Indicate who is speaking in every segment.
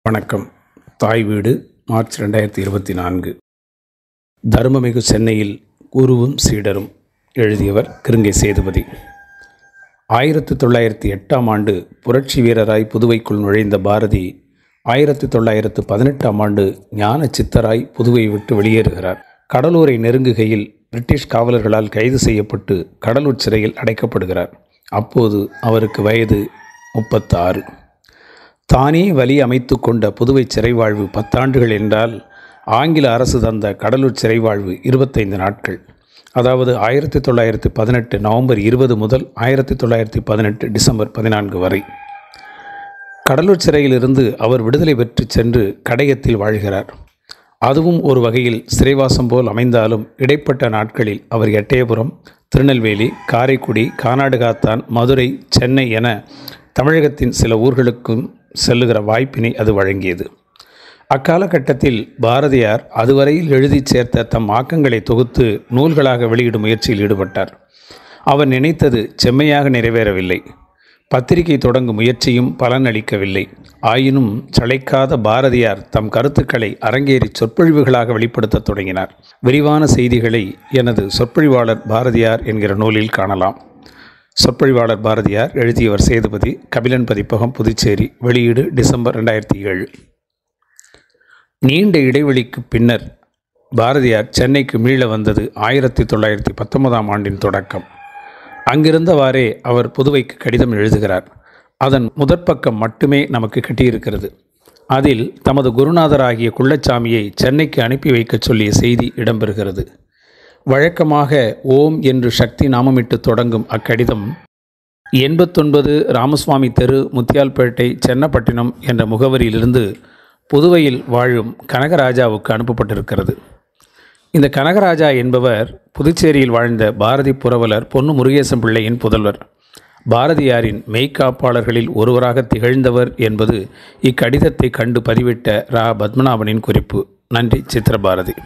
Speaker 1: வணக்கம் தாய் வீடு மார்ச் ரெண்டாயிரத்தி இருபத்தி நான்கு தருமமிகு சென்னையில் குருவும் சீடரும் எழுதியவர் கிருங்கை சேதுபதி ஆயிரத்தி தொள்ளாயிரத்தி எட்டாம் ஆண்டு புரட்சி வீரராய் புதுவைக்குள் நுழைந்த பாரதி ஆயிரத்தி தொள்ளாயிரத்து பதினெட்டாம் ஆண்டு ஞான சித்தராய் புதுவை விட்டு வெளியேறுகிறார் கடலூரை நெருங்குகையில் பிரிட்டிஷ் காவலர்களால் கைது செய்யப்பட்டு கடலூர் சிறையில் அடைக்கப்படுகிறார் அப்போது அவருக்கு வயது முப்பத்தாறு தானே வழி அமைத்து கொண்ட புதுவை சிறைவாழ்வு பத்தாண்டுகள் என்றால் ஆங்கில அரசு தந்த கடலூர் சிறைவாழ்வு இருபத்தைந்து நாட்கள் அதாவது ஆயிரத்தி தொள்ளாயிரத்தி பதினெட்டு நவம்பர் இருபது முதல் ஆயிரத்தி தொள்ளாயிரத்தி பதினெட்டு டிசம்பர் பதினான்கு வரை கடலூர் சிறையிலிருந்து அவர் விடுதலை பெற்று சென்று கடையத்தில் வாழ்கிறார் அதுவும் ஒரு வகையில் சிறைவாசம் போல் அமைந்தாலும் இடைப்பட்ட நாட்களில் அவர் எட்டயபுரம் திருநெல்வேலி காரைக்குடி கானாடுகாத்தான் மதுரை சென்னை என தமிழகத்தின் சில ஊர்களுக்கும் செல்லுகிற வாய்ப்பினை அது வழங்கியது அக்காலகட்டத்தில் பாரதியார் அதுவரையில் எழுதி சேர்த்த தம் ஆக்கங்களை தொகுத்து நூல்களாக வெளியிடும் முயற்சியில் ஈடுபட்டார் அவர் நினைத்தது செம்மையாக நிறைவேறவில்லை பத்திரிகை தொடங்கும் முயற்சியும் பலனளிக்கவில்லை ஆயினும் சளைக்காத பாரதியார் தம் கருத்துக்களை அரங்கேறி சொற்பொழிவுகளாக வெளிப்படுத்தத் தொடங்கினார் விரிவான செய்திகளை எனது சொற்பொழிவாளர் பாரதியார் என்கிற நூலில் காணலாம் சொற்பொழிவாளர் பாரதியார் எழுதியவர் சேதுபதி கபிலன் பதிப்பகம் புதுச்சேரி வெளியீடு டிசம்பர் ரெண்டாயிரத்தி ஏழு நீண்ட இடைவெளிக்கு பின்னர் பாரதியார் சென்னைக்கு மீள வந்தது ஆயிரத்தி தொள்ளாயிரத்தி பத்தொன்பதாம் ஆண்டின் தொடக்கம் அங்கிருந்தவாறே அவர் புதுவைக்கு கடிதம் எழுதுகிறார் அதன் முதற்பக்கம் மட்டுமே நமக்கு கிட்டியிருக்கிறது அதில் தமது குருநாதராகிய குள்ளச்சாமியை சென்னைக்கு அனுப்பி வைக்கச் சொல்லிய செய்தி இடம்பெறுகிறது வழக்கமாக ஓம் என்று சக்தி நாமமிட்டு தொடங்கும் அக்கடிதம் எண்பத்தொன்பது ராமசுவாமி தெரு முத்தியால்பேட்டை சென்னப்பட்டினம் என்ற முகவரியிலிருந்து புதுவையில் வாழும் கனகராஜாவுக்கு அனுப்பப்பட்டிருக்கிறது இந்த கனகராஜா என்பவர் புதுச்சேரியில் வாழ்ந்த பாரதி புரவலர் பொன்னு முருகேசன் பிள்ளையின் புதல்வர் பாரதியாரின் மெய்க்காப்பாளர்களில் ஒருவராக திகழ்ந்தவர் என்பது இக்கடிதத்தை கண்டு பதிவிட்ட ரா பத்மநாபனின் குறிப்பு நன்றி சித்திரபாரதி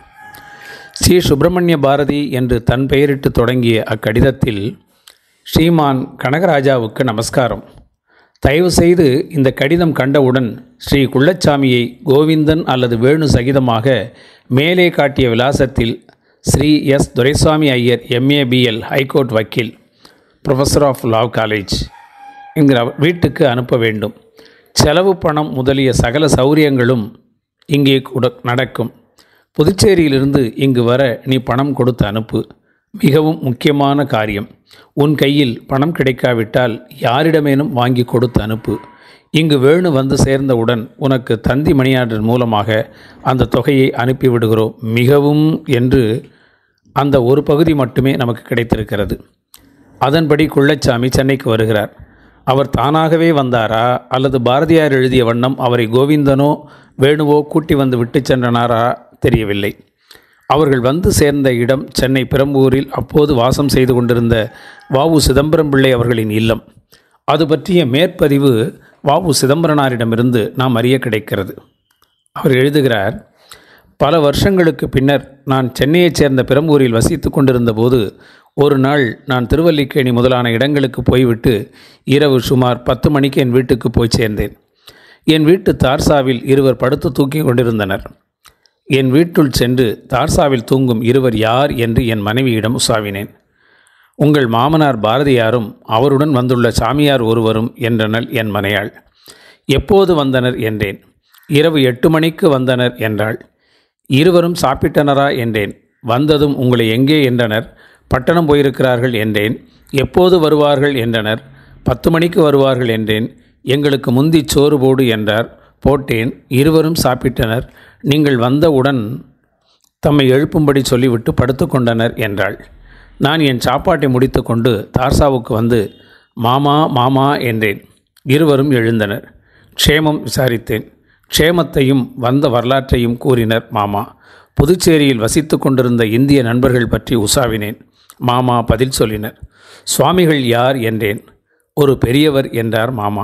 Speaker 1: ஸ்ரீ சுப்பிரமணிய பாரதி என்று தன் பெயரிட்டு தொடங்கிய அக்கடிதத்தில் ஸ்ரீமான் கனகராஜாவுக்கு நமஸ்காரம் தயவு செய்து இந்த கடிதம் கண்டவுடன் ஸ்ரீ குள்ளச்சாமியை கோவிந்தன் அல்லது வேணு சகிதமாக மேலே காட்டிய விலாசத்தில் Shri S Duraisamy Iyer M A B L high court வக்கீல் ப்ரொஃபஸர் ஆஃப் லாவ் காலேஜ் என்கிற வீட்டுக்கு அனுப்ப வேண்டும் செலவு பணம் முதலிய சகல சௌரியங்களும் இங்கே கூட நடக்கும் புதுச்சேரியிலிருந்து இங்கு வர நீ பணம் கொடுத்து அனுப்பு மிகவும் முக்கியமான காரியம் உன் கையில் பணம் கிடைக்காவிட்டால் யாரிடமேனும் வாங்கி கொடுத்து அனுப்பு இங்கு வேணு வந்து சேர்ந்தவுடன் உனக்கு தந்தி மணியாளர் மூலமாக அந்த தொகையை அனுப்பிவிடுகிறோம் மிகவும் என்று அந்த ஒரு பகுதி மட்டுமே நமக்கு கிடைத்திருக்கிறது அதன்படி குள்ளச்சாமி சென்னைக்கு வருகிறார் அவர் தானாகவே வந்தாரா அல்லது பாரதியார் எழுதிய வண்ணம் அவரை கோவிந்தனோ வேணுவோ கூட்டி வந்து விட்டு சென்றனாரா தெரியவில்லை அவர்கள் வந்து சேர்ந்த இடம் சென்னை பெரம்பூரில் அப்போது வாசம் செய்து கொண்டிருந்த வாவு சிதம்பரம் பிள்ளை அவர்களின் இல்லம் அது பற்றிய மேற்பதிவு வாவு சிதம்பரனாரிடமிருந்து நாம் அறிய கிடைக்கிறது அவர் எழுதுகிறார் பல வருஷங்களுக்கு பின்னர் நான் சென்னையைச் சேர்ந்த பெரம்பூரில் வசித்து கொண்டிருந்த போது ஒரு நாள் நான் திருவல்லிக்கேணி முதலான இடங்களுக்கு போய்விட்டு இரவு சுமார் பத்து மணிக்கு என் வீட்டுக்கு போய் சேர்ந்தேன் என் வீட்டு தார்சாவில் இருவர் படுத்து தூக்கி கொண்டிருந்தனர் என் வீட்டுள் சென்று தார்சாவில் தூங்கும் இருவர் யார் என்று என் மனைவியிடம் உசாவினேன் உங்கள் மாமனார் பாரதியாரும் அவருடன் வந்துள்ள சாமியார் ஒருவரும் என்றனள் என் மனையாள் எப்போது வந்தனர் என்றேன் இரவு எட்டு மணிக்கு வந்தனர் என்றாள் இருவரும் சாப்பிட்டனரா என்றேன் வந்ததும் உங்களை எங்கே என்றனர் பட்டணம் போயிருக்கிறார்கள் என்றேன் எப்போது வருவார்கள் என்றனர் பத்து மணிக்கு வருவார்கள் என்றேன் எங்களுக்கு முந்தி சோறு போடு என்றார் போட்டேன் இருவரும் சாப்பிட்டனர் நீங்கள் வந்தவுடன் தம்மை எழுப்பும்படி சொல்லிவிட்டு படுத்துக்கொண்டனர் என்றாள் நான் என் சாப்பாட்டை முடித்துக்கொண்டு தார்சாவுக்கு வந்து மாமா மாமா என்றேன் இருவரும் எழுந்தனர் க்ஷேமம் விசாரித்தேன் க்ஷேமத்தையும் வந்த வரலாற்றையும் கூறினர் மாமா புதுச்சேரியில் வசித்து கொண்டிருந்த இந்திய நண்பர்கள் பற்றி உசாவினேன் மாமா பதில் சொல்லினர் சுவாமிகள் யார் என்றேன் ஒரு பெரியவர் என்றார் மாமா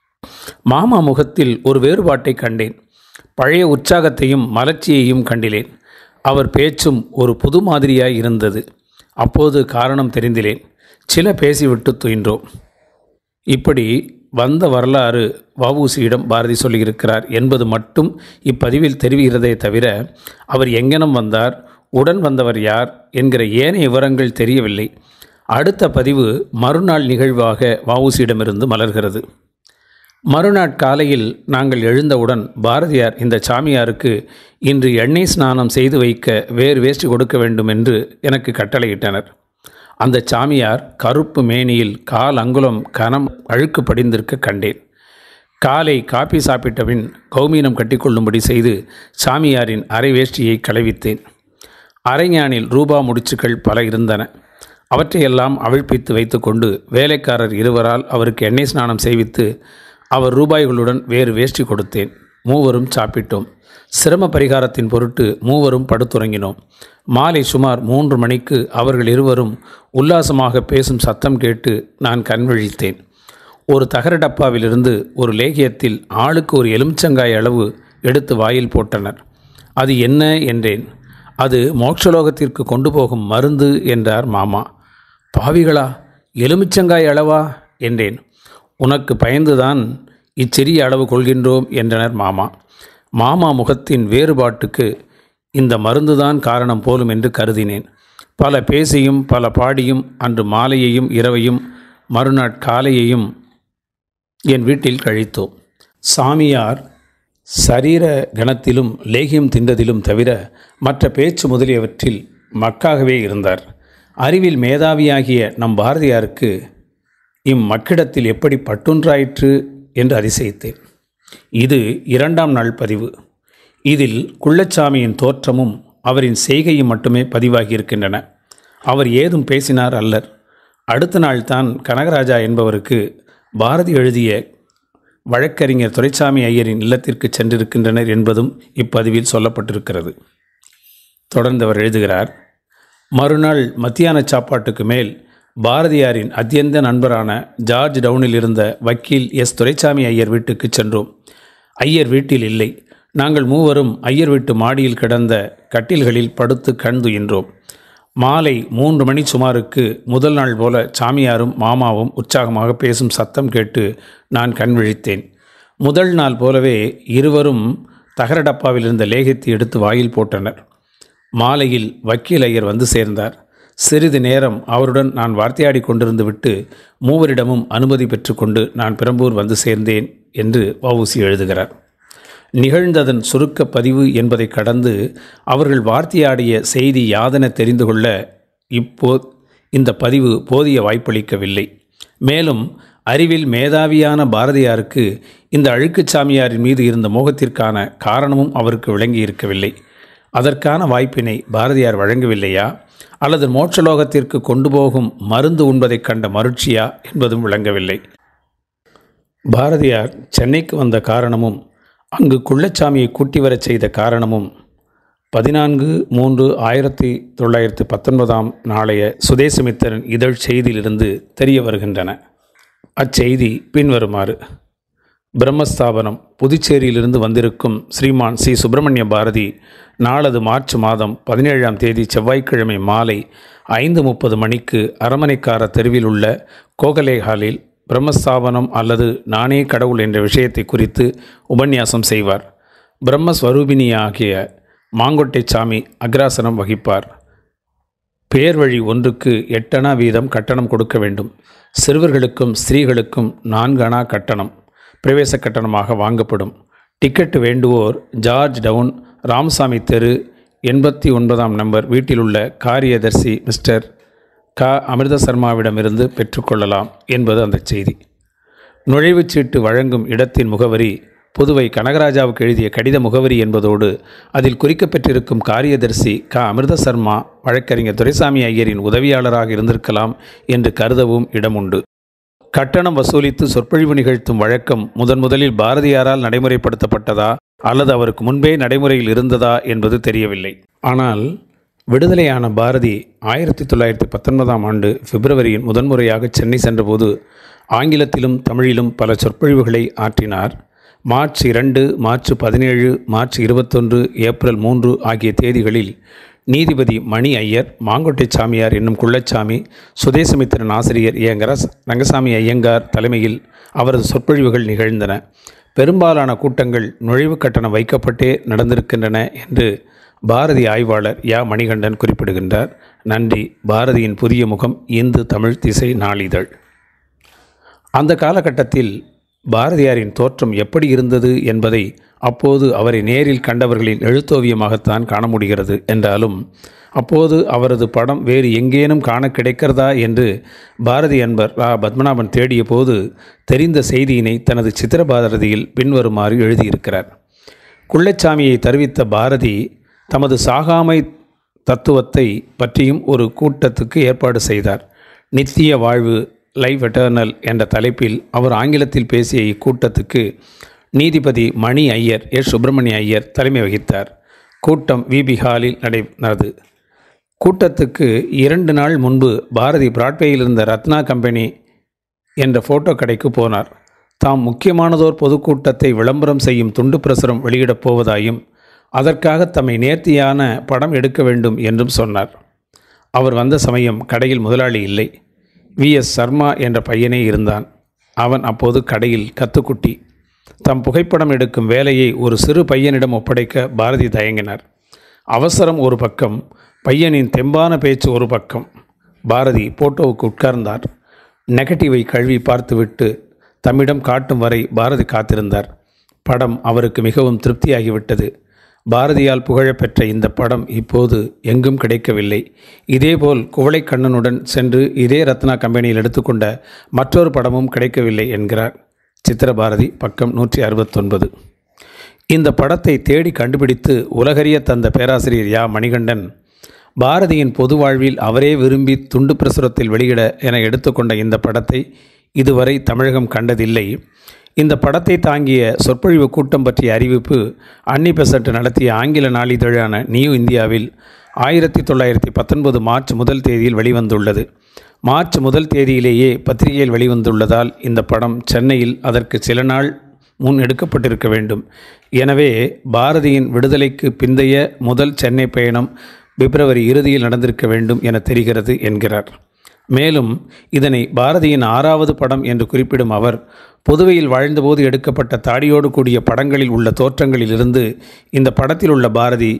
Speaker 1: மாமா முகத்தில் ஒரு வேறுபாட்டை கண்டேன் பழைய உற்சாகத்தையும் மலர்ச்சியையும் கண்டிலேன் அவர் பேச்சும் ஒரு புது மாதிரியாய் இருந்தது அப்போது காரணம் தெரிந்திலேன் சில பேசிவிட்டு துயின்றோம் இப்படி வந்த வரலாறு வவுசியிடம் பாரதி சொல்லியிருக்கிறார் என்பது மட்டும் இப்பதிவில் தெரிவிக்கிறதே தவிர அவர் எங்கனம் வந்தார் உடன் வந்தவர் யார் என்கிற ஏனைய விவரங்கள் தெரியவில்லை அடுத்த பதிவு மறுநாள் நிகழ்வாக வவுசியிடமிருந்து மலர்கிறது மறுநாள் காலையில் நாங்கள் எழுந்தவுடன் பாரதியார் இந்த சாமியாருக்கு இன்று எண்ணெய் ஸ்நானம் செய்து வைக்க வேறு வேஷ்டி கொடுக்க வேண்டும் என்று எனக்கு கட்டளையிட்டனர் அந்த சாமியார் கருப்பு மேனியில் கால் அங்குலம் கனம் அழுக்கு படிந்திருக்க கண்டேன் காலை காப்பி சாப்பிட்டபின் கௌமீனம் கட்டிக்கொள்ளும்படி செய்து சாமியாரின் அரை வேஷ்டியை களைவித்தேன் அரைஞானில் ரூபா முடிச்சுக்கள் பல இருந்தன அவற்றையெல்லாம் அவிழ்ப்பித்து வைத்துக்கொண்டு வேலைக்காரர் இருவரால் அவருக்கு எண்ணெய் ஸ்நானம் செய்வித்து அவர் ரூபாய்களுடன் வேறு வேஷ்டி கொடுத்தேன் மூவரும் சாப்பிட்டோம் சிரம பரிகாரத்தின் பொருட்டு மூவரும் படுத்துறங்கினோம் மாலை சுமார் மூன்று மணிக்கு அவர்கள் இருவரும் உல்லாசமாக பேசும் சத்தம் கேட்டு நான் கண் விழித்தேன் ஒரு தகர டப்பாவிலிருந்து ஒரு லேகியத்தில் ஆளுக்கு ஒரு எலுமிச்சங்காய் அளவு எடுத்து வாயில் போட்டனர் அது என்ன என்றேன் அது மோட்சலோகத்திற்கு கொண்டு போகும் மருந்து என்றார் மாமா பாவிகளா எலுமிச்சங்காய் அளவா என்றேன் உனக்கு பயந்துதான் இச்சிறிய அளவு கொள்கின்றோம் என்றனர் மாமா மாமா முகத்தின் வேறுபாட்டுக்கு இந்த மருந்துதான் காரணம் போலும் என்று கருதினேன் பல பேசியும் பல பாடியும் அன்று மாலையையும் இரவையும் மறுநாட் காலையையும் என் வீட்டில் கழித்தோம் சாமியார் சரீர கணத்திலும் லேகியம் தின்றதிலும் தவிர மற்ற பேச்சு முதலியவற்றில் மக்காகவே இருந்தார் அறிவில் மேதாவியாகிய நம் பாரதியாருக்கு இம்மக்கிடத்தில் எப்படி பட்டுன்றாயிற்று என்று அதிசயித்தேன் இது இரண்டாம் நாள் பதிவு இதில் குள்ளச்சாமியின் தோற்றமும் அவரின் செய்கையும் மட்டுமே பதிவாகியிருக்கின்றன அவர் ஏதும் பேசினார் அல்லர் அடுத்த நாள் தான் கனகராஜா என்பவருக்கு பாரதி எழுதிய வழக்கறிஞர் துரைசாமி ஐயரின் இல்லத்திற்கு சென்றிருக்கின்றனர் என்பதும் இப்பதிவில் சொல்லப்பட்டிருக்கிறது தொடர்ந்து அவர் எழுதுகிறார் மறுநாள் மத்தியான சாப்பாட்டுக்கு மேல் பாரதியாரின் அத்தியந்த நண்பரான ஜார்ஜ் டவுனில் இருந்த வக்கீல் எஸ் துரைசாமி ஐயர் வீட்டுக்கு சென்றோம் ஐயர் வீட்டில் இல்லை நாங்கள் மூவரும் ஐயர் வீட்டு மாடியில் கிடந்த கட்டில்களில் படுத்து கண் துயின்றோம் மாலை மூன்று மணி சுமாருக்கு முதல் நாள் போல சாமியாரும் மாமாவும் உற்சாகமாக பேசும் சத்தம் கேட்டு நான் கண் விழித்தேன் முதல் நாள் போலவே இருவரும் தகர டப்பாவில் இருந்த லேகத்தை எடுத்து வாயில் போட்டனர் மாலையில் வக்கீல் ஐயர் வந்து சேர்ந்தார் சிறிது நேரம் அவருடன் நான் வார்த்தையாடி கொண்டிருந்து விட்டு மூவரிடமும் அனுமதி பெற்றுக்கொண்டு நான் பெரம்பூர் வந்து சேர்ந்தேன் என்று வவுசி எழுதுகிறார் நிகழ்ந்ததன் சுருக்க பதிவு என்பதை கடந்து அவர்கள் வார்த்தையாடிய செய்தி யாதென தெரிந்து கொள்ள இப்போ இந்த பதிவு போதிய வாய்ப்பளிக்கவில்லை மேலும் அறிவில் மேதாவியான பாரதியாருக்கு இந்த அழுக்குச் சாமியாரின் மீது இருந்த மோகத்திற்கான காரணமும் அவருக்கு விளங்கி இருக்கவில்லை அதற்கான வாய்ப்பினை பாரதியார் வழங்கவில்லையா அல்லது மோட்சலோகத்திற்கு கொண்டு போகும் மருந்து உண்பதைக் கண்ட மருட்சியா என்பதும் விளங்கவில்லை பாரதியார் சென்னைக்கு வந்த காரணமும் அங்கு குள்ளச்சாமியை கூட்டி வரச் செய்த காரணமும் பதினான்கு மூன்று ஆயிரத்தி தொள்ளாயிரத்தி பத்தொன்பதாம் நாளைய சுதேசமித்திரன் இதழ் செய்தியிலிருந்து தெரிய வருகின்றன அச்செய்தி பின்வருமாறு பிரம்மஸ்தாபனம் புதுச்சேரியிலிருந்து வந்திருக்கும் ஸ்ரீமான் சி சுப்பிரமணிய பாரதி நாளது மார்ச் மாதம் பதினேழாம் தேதி செவ்வாய்க்கிழமை மாலை ஐந்து முப்பது மணிக்கு அரமனைக்கார தெருவில் உள்ள கோகலே ஹாலில் பிரம்மஸ்தாபனம் அல்லது நானே கடவுள் என்ற விஷயத்தை குறித்து உபன்யாசம் செய்வார் பிரம்மஸ்வரூபிணியாகிய மாங்கொட்டை சாமி அக்ராசனம் வகிப்பார் பேர் வழி ஒன்றுக்கு எட்டணா வீதம் கட்டணம் கொடுக்க வேண்டும் சிறுவர்களுக்கும் ஸ்திரீகளுக்கும் நான்கு அணா கட்டணம் பிரவேச கட்டணமாக வாங்கப்படும் டிக்கெட் வேண்டுவோர் ஜார்ஜ் டவுன் ராமசாமி தெரு எண்பத்தி ஒன்பதாம் நம்பர் வீட்டில் உள்ள காரியதர்சி மிஸ்டர் க அமிர்த சர்மாவிடமிருந்து பெற்றுக்கொள்ளலாம் என்பது அந்த செய்தி நுழைவுச் சீட்டு வழங்கும் இடத்தின் முகவரி புதுவை கனகராஜாவுக்கு எழுதிய கடித முகவரி என்பதோடு அதில் குறிக்கப்பெற்றிருக்கும் காரியதர்சி க அமிர்த சர்மா வழக்கறிஞர் துரைசாமி ஐயரின் உதவியாளராக இருந்திருக்கலாம் என்று கருதவும் இடமுண்டு கட்டணம் வசூலித்து சொற்பொழிவு நிகழ்த்தும் வழக்கம் முதன் முதலில் பாரதியாரால் நடைமுறைப்படுத்தப்பட்டதா அல்லது அவருக்கு முன்பே நடைமுறையில் இருந்ததா என்பது தெரியவில்லை ஆனால் விடுதலையான பாரதி ஆயிரத்தி தொள்ளாயிரத்தி பத்தொன்பதாம் ஆண்டு பிப்ரவரியில் முதன்முறையாக சென்னை சென்றபோது ஆங்கிலத்திலும் தமிழிலும் பல சொற்பொழிவுகளை ஆற்றினார் மார்ச் இரண்டு மார்ச் பதினேழு மார்ச் இருபத்தொன்று ஏப்ரல் மூன்று ஆகிய தேதிகளில் நீதிபதி மணி ஐயர் மாங்கொட்டை சாமியார் என்னும் குள்ளச்சாமி சுதேசமித்திரன் ஆசிரியர் இயங்கர ரங்கசாமி ஐயங்கார் தலைமையில் அவரது சொற்பொழிவுகள் நிகழ்ந்தன பெரும்பாலான கூட்டங்கள் நுழைவு கட்டணம் வைக்கப்பட்டே நடந்திருக்கின்றன என்று பாரதி ஆய்வாளர் யா மணிகண்டன் குறிப்பிடுகின்றார் நன்றி பாரதியின் புதிய முகம் இந்து தமிழ் திசை நாளிதழ் அந்த காலகட்டத்தில் பாரதியாரின் தோற்றம் எப்படி இருந்தது என்பதை அப்போது அவரை நேரில் கண்டவர்களின் எழுத்தோவியமாகத்தான் காண முடிகிறது என்றாலும் அப்போது அவரது படம் வேறு எங்கேனும் காண கிடைக்கிறதா என்று பாரதி அன்பர் ரா பத்மநாபன் தேடிய போது தெரிந்த செய்தியினை தனது சித்திர பாரதியில் பின்வருமாறு எழுதியிருக்கிறார் குள்ளச்சாமியை தருவித்த பாரதி தமது சாகாமை தத்துவத்தை பற்றியும் ஒரு கூட்டத்துக்கு ஏற்பாடு செய்தார் நித்திய வாழ்வு லைஃப் எட்டர்னல் என்ற தலைப்பில் அவர் ஆங்கிலத்தில் பேசிய இக்கூட்டத்துக்கு நீதிபதி மணி ஐயர் எஸ் சுப்பிரமணிய ஐயர் தலைமை வகித்தார் கூட்டம் விபி ஹாலில் நடைபெற்றது கூட்டத்துக்கு இரண்டு நாள் முன்பு பாரதி பிராட்வேயில் இருந்த ரத்னா கம்பெனி என்ற ஃபோட்டோ கடைக்கு போனார் தாம் முக்கியமானதோர் பொதுக்கூட்டத்தை விளம்பரம் செய்யும் துண்டு பிரசுரம் வெளியிடப் போவதாயும் அதற்காக தம்மை நேர்த்தியான படம் எடுக்க வேண்டும் என்றும் சொன்னார் அவர் வந்த சமயம் கடையில் முதலாளி இல்லை வி எஸ் சர்மா என்ற பையனே இருந்தான் அவன் அப்போது கடையில் கத்துக்குட்டி தம் புகைப்படம் எடுக்கும் வேலையை ஒரு சிறு பையனிடம் ஒப்படைக்க பாரதி தயங்கினார் அவசரம் ஒரு பக்கம் பையனின் தெம்பான பேச்சு ஒரு பக்கம் பாரதி போட்டோவுக்கு உட்கார்ந்தார் நெகட்டிவை கழுவி பார்த்துவிட்டு தம்மிடம் காட்டும் வரை பாரதி காத்திருந்தார் படம் அவருக்கு மிகவும் திருப்தியாகிவிட்டது பாரதியால் புகழப்பெற்ற இந்த படம் இப்போது எங்கும் கிடைக்கவில்லை இதேபோல் குவளைக்கண்ணனுடன் சென்று இதே ரத்னா கம்பெனியில் எடுத்துக்கொண்ட மற்றொரு படமும் கிடைக்கவில்லை என்கிறார் சித்திரபாரதி பக்கம் நூற்றி அறுபத்தொன்பது இந்த படத்தை தேடி கண்டுபிடித்து உலகறிய தந்த பேராசிரியர் யா மணிகண்டன் பாரதியின் பொது வாழ்வில் அவரே விரும்பி துண்டு பிரசுரத்தில் வெளியிட என எடுத்துக்கொண்ட இந்த படத்தை இதுவரை தமிழகம் கண்டதில்லை இந்த படத்தை தாங்கிய சொற்பொழிவு கூட்டம் பற்றிய அறிவிப்பு அன்னி பெசன்ட் நடத்திய ஆங்கில நாளிதழான நியூ இந்தியாவில் ஆயிரத்தி தொள்ளாயிரத்தி பத்தொன்பது மார்ச் முதல் தேதியில் வெளிவந்துள்ளது மார்ச் முதல் தேதியிலேயே பத்திரிகையில் வெளிவந்துள்ளதால் இந்த படம் சென்னையில் அதற்கு சில நாள் முன் எடுக்கப்பட்டிருக்க வேண்டும் எனவே பாரதியின் விடுதலைக்கு பிந்தைய முதல் சென்னை பயணம் பிப்ரவரி இறுதியில் நடந்திருக்க வேண்டும் என தெரிகிறது என்கிறார் மேலும் இதனை பாரதியின் ஆறாவது படம் என்று குறிப்பிடும் அவர் புதுவையில் வாழ்ந்தபோது எடுக்கப்பட்ட தாடியோடு கூடிய படங்களில் உள்ள தோற்றங்களிலிருந்து இந்த படத்தில் உள்ள பாரதி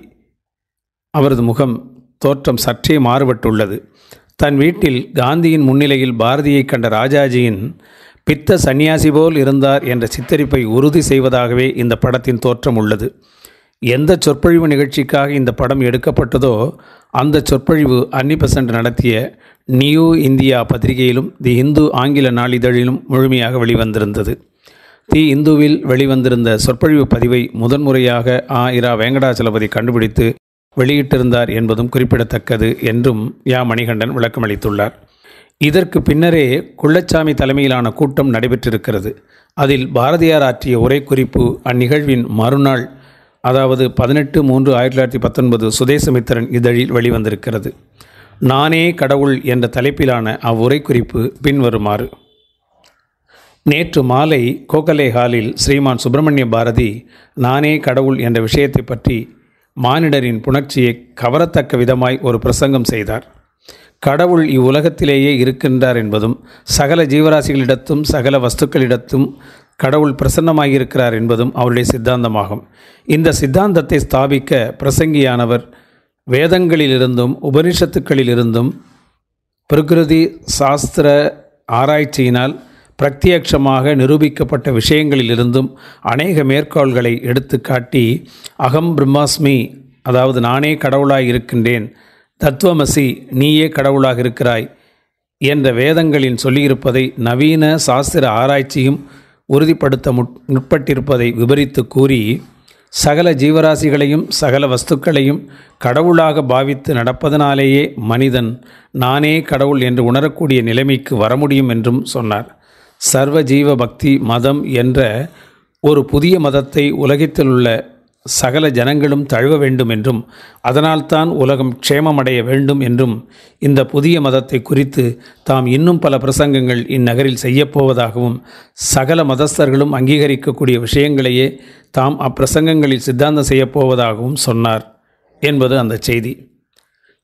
Speaker 1: அவரது முகம் தோற்றம் சற்றே மாறுபட்டுள்ளது தன் வீட்டில் காந்தியின் முன்னிலையில் பாரதியை கண்ட ராஜாஜியின் பித்த சந்நியாசி போல் இருந்தார் என்ற சித்தரிப்பை உறுதி செய்வதாகவே இந்த படத்தின் தோற்றம் உள்ளது எந்த சொற்பொழிவு நிகழ்ச்சிக்காக இந்த படம் எடுக்கப்பட்டதோ அந்த சொற்பொழிவு அன்னி பெசன்ட் நடத்திய நியூ இந்தியா பத்திரிகையிலும் தி இந்து ஆங்கில நாளிதழிலும் முழுமையாக வெளிவந்திருந்தது தி இந்துவில் வெளிவந்திருந்த சொற்பொழிவு பதிவை முதன்முறையாக ஆ இரா வெங்கடாச்சலபதி கண்டுபிடித்து வெளியிட்டிருந்தார் என்பதும் குறிப்பிடத்தக்கது என்றும் யா மணிகண்டன் விளக்கமளித்துள்ளார் இதற்கு பின்னரே குள்ளச்சாமி தலைமையிலான கூட்டம் நடைபெற்றிருக்கிறது அதில் பாரதியார் ஆற்றிய உரை குறிப்பு அந்நிகழ்வின் மறுநாள் அதாவது பதினெட்டு மூன்று ஆயிரத்தி தொள்ளாயிரத்தி பத்தொன்பது சுதேசமித்திரன் இதழில் வெளிவந்திருக்கிறது நானே கடவுள் என்ற தலைப்பிலான அவ்வுரை குறிப்பு பின்வருமாறு நேற்று மாலை கோகலே ஹாலில் ஸ்ரீமான் சுப்பிரமணிய பாரதி நானே கடவுள் என்ற விஷயத்தை பற்றி மானிடரின் புணர்ச்சியை கவரத்தக்க விதமாய் ஒரு பிரசங்கம் செய்தார் கடவுள் இவ்வுலகத்திலேயே இருக்கின்றார் என்பதும் சகல ஜீவராசிகளிடத்தும் சகல வஸ்துக்களிடத்தும் கடவுள் பிரசன்னமாகியிருக்கிறார் என்பதும் அவருடைய சித்தாந்தமாகும் இந்த சித்தாந்தத்தை ஸ்தாபிக்க பிரசங்கியானவர் வேதங்களிலிருந்தும் உபனிஷத்துக்களிலிருந்தும் பிரகிருதி சாஸ்திர ஆராய்ச்சியினால் பிரத்யட்சமாக நிரூபிக்கப்பட்ட விஷயங்களிலிருந்தும் அநேக மேற்கோள்களை எடுத்து காட்டி அகம் பிரம்மாஸ்மி அதாவது நானே கடவுளாய் இருக்கின்றேன் தத்துவமசி நீயே கடவுளாக இருக்கிறாய் என்ற வேதங்களின் சொல்லியிருப்பதை நவீன சாஸ்திர ஆராய்ச்சியும் உறுதிப்படுத்த முட் முற்பட்டிருப்பதை விவரித்து கூறி சகல ஜீவராசிகளையும் சகல வஸ்துக்களையும் கடவுளாக பாவித்து நடப்பதனாலேயே மனிதன் நானே கடவுள் என்று உணரக்கூடிய நிலைமைக்கு வர முடியும் என்றும் சொன்னார் சர்வ ஜீவ பக்தி மதம் என்ற ஒரு புதிய மதத்தை உலகத்தில் உள்ள சகல ஜனங்களும் தழுவ வேண்டும் என்றும் அதனால்தான் உலகம் க்ஷேமமடைய வேண்டும் என்றும் இந்த புதிய மதத்தை குறித்து தாம் இன்னும் பல பிரசங்கங்கள் இந்நகரில் செய்யப்போவதாகவும் சகல மதஸ்தர்களும் அங்கீகரிக்கக்கூடிய விஷயங்களையே தாம் அப்பிரசங்கங்களில் சித்தாந்தம் செய்யப்போவதாகவும் சொன்னார் என்பது அந்த செய்தி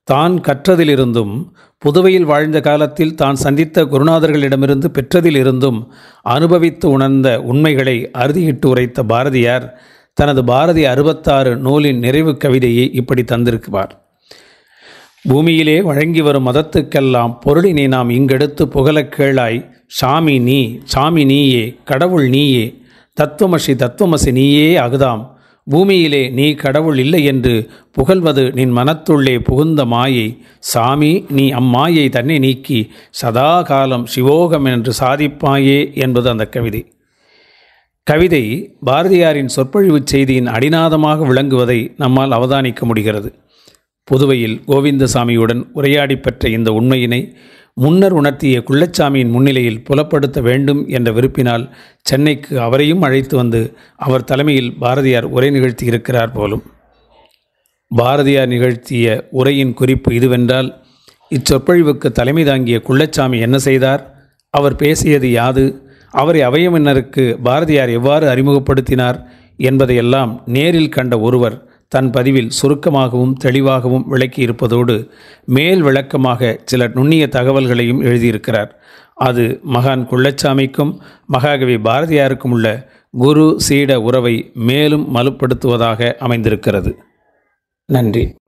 Speaker 1: தான் கற்றதிலிருந்தும் புதுவையில் வாழ்ந்த காலத்தில் தான் சந்தித்த குருநாதர்களிடமிருந்து பெற்றதிலிருந்தும் அனுபவித்து உணர்ந்த உண்மைகளை அறுதியிட்டு உரைத்த பாரதியார் தனது பாரதி அறுபத்தாறு நூலின் நிறைவு கவிதையை இப்படி தந்திருக்கிறார் பூமியிலே வழங்கி வரும் மதத்துக்கெல்லாம் பொருளினை நாம் இங்கெடுத்து புகழக் கேளாய் சாமி நீ சாமி நீயே கடவுள் நீயே தத்துவமசி தத்துவமசி நீயே அகுதாம் பூமியிலே நீ கடவுள் இல்லை என்று புகழ்வது நின் மனத்துள்ளே புகுந்த மாயை சாமி நீ அம்மாயை தன்னை நீக்கி சதா காலம் சிவோகம் என்று சாதிப்பாயே என்பது அந்த கவிதை கவிதை பாரதியாரின் சொற்பொழிவுச் செய்தியின் அடிநாதமாக விளங்குவதை நம்மால் அவதானிக்க முடிகிறது புதுவையில் கோவிந்தசாமியுடன் உரையாடி பெற்ற இந்த உண்மையினை முன்னர் உணர்த்திய குள்ளச்சாமியின் முன்னிலையில் புலப்படுத்த வேண்டும் என்ற விருப்பினால் சென்னைக்கு அவரையும் அழைத்து வந்து அவர் தலைமையில் பாரதியார் உரை நிகழ்த்தியிருக்கிறார் போலும் பாரதியார் நிகழ்த்திய உரையின் குறிப்பு இதுவென்றால் இச்சொற்பொழிவுக்கு தலைமை தாங்கிய குள்ளச்சாமி என்ன செய்தார் அவர் பேசியது யாது அவரை அவையமின்னருக்கு பாரதியார் எவ்வாறு அறிமுகப்படுத்தினார் என்பதையெல்லாம் நேரில் கண்ட ஒருவர் தன் பதிவில் சுருக்கமாகவும் தெளிவாகவும் விளக்கியிருப்பதோடு மேல் விளக்கமாக சில நுண்ணிய தகவல்களையும் எழுதியிருக்கிறார் அது மகான் குள்ளச்சாமிக்கும் மகாகவி பாரதியாருக்கும் உள்ள குரு சீட உறவை மேலும் மலுப்படுத்துவதாக அமைந்திருக்கிறது நன்றி